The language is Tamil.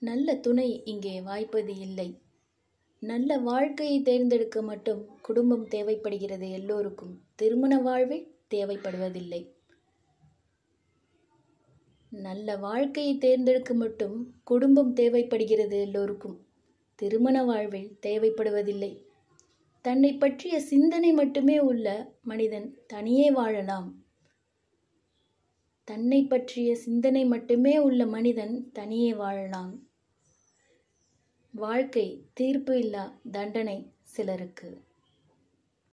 நல்ல துணை இங்கே வாய்ப்பது இல்லை நல்ல வாழ்க்கையை தேர்ந்தெடுக்க மட்டும் குடும்பம் தேவைப்படுகிறது எல்லோருக்கும் திருமண வாழ்வே தேவைப்படுவதில்லை நல்ல வாழ்க்கையை தேர்ந்தெடுக்க மட்டும் குடும்பம் தேவைப்படுகிறது எல்லோருக்கும் திருமண வாழ்வில் தேவைப்படுவதில்லை தன்னை பற்றிய சிந்தனை மட்டுமே உள்ள மனிதன் தனியே வாழலாம் தன்னை பற்றிய சிந்தனை மட்டுமே உள்ள மனிதன் தனியே வாழலாம் வாழ்க்கை தீர்ப்பு இல்லா தண்டனை சிலருக்கு